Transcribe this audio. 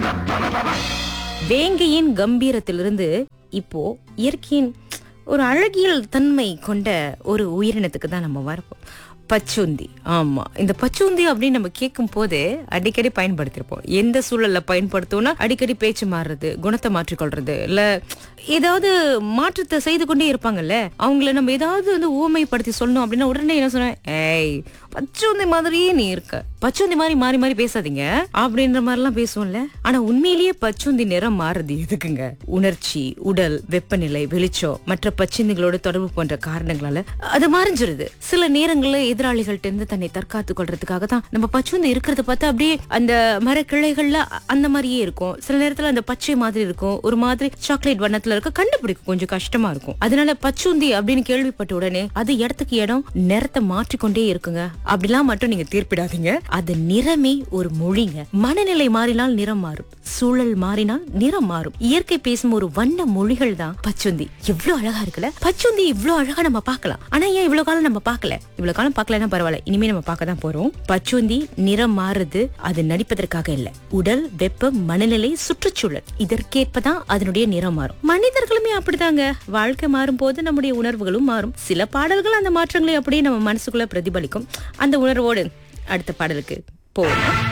வேங்கையின் கம்பீரத்திலிருந்து இப்போ இயற்கையின் ஒரு அழகியல் தன்மை கொண்ட ஒரு உயிரினத்துக்கு தான் நம்ம வரப்போம் பச்சுந்தி ஆமா இந்த பச்சுந்தி அப்படின்னு நம்ம கேட்கும் போது அடிக்கடி பயன்படுத்திருப்போம் எந்த சூழல்ல பயன்படுத்தோம்னா அடிக்கடி பேச்சு மாறுறது குணத்தை மாற்றிக்கொள்றது இல்ல ஏதாவது மாற்றத்தை செய்து கொண்டே இருப்பாங்கல்ல அவங்கள நம்ம ஏதாவது வந்து ஊமைப்படுத்தி சொல்லணும் அப்படின்னா உடனே என்ன சொன்னேன் ஏய் பச்சுந்தி மாதிரியே நீ இருக்க பச்சுந்தி மாதிரி மாறி மாறி பேசாதீங்க அப்படின்ற மாதிரி எல்லாம் பேசுவோம்ல ஆனா உண்மையிலேயே பச்சுந்தி நிறம் மாறுது எதுக்குங்க உணர்ச்சி உடல் வெப்பநிலை வெளிச்சம் மற்ற பச்சுந்திகளோட தொடர்பு போன்ற காரணங்களால அது மறைஞ்சிருது சில நேரங்கள்ல எதிராளிகள்ட்ட இருந்து தன்னை தற்காத்து கொள்றதுக்காக தான் நம்ம பச்சுந்தி இருக்கிறத பார்த்து அப்படியே அந்த மரக்கிளைகள்ல அ- அந்த மாதிரியே இருக்கும் சில நேரத்துல அந்த பச்சை மாதிரி இருக்கும் ஒரு மாதிரி சாக்லேட் வண்ணத்துல இருக்க கண்டுபிடிக்க கொஞ்சம் கஷ்டமா இருக்கும் அதனால பச்சுந்தி அப்படின்னு கேள்விப்பட்ட உடனே அது இடத்துக்கு இடம் நிறத்தை மாற்றிக்கொண்டே இருக்குங்க அப்படிலாம் மட்டும் நீங்க தீர்ப்பிடாதீங்க அது நிறமே ஒரு மொழிங்க மனநிலை மாறினால் நிறம் மாறும் சூழல் மாறினால் நிறம் மாறும் இயற்கை பேசும் ஒரு வண்ண மொழிகள் தான் பச்சுந்தி எவ்வளவு அழகா இருக்குல்ல பச்சுந்தி இவ்வளவு அழகா நம்ம பார்க்கலாம் ஆனா ஏன் இவ்வளவு காலம் நம்ம பார்க்கல இவ்வளவு காலம் பார்க்கலன்னா பரவாயில்ல இனிமே நம்ம பார்க்க தான் போறோம் பச்சுந்தி நிறம் மாறுது அது நடிப்பதற்காக இல்ல உடல் வெப்பம் மனநிலை சுற்றுச்சூழல் இதற்கேற்பதான் அதனுடைய நிறம் மாறும் மனிதர்களுமே அப்படிதாங்க வாழ்க்கை மாறும் போது நம்முடைய உணர்வுகளும் மாறும் சில பாடல்கள் அந்த மாற்றங்களை அப்படியே நம்ம மனசுக்குள்ள பிரதிபலிக்கும் அந்த உணர்வோடு அடுத்த பாடலுக்கு போவோம்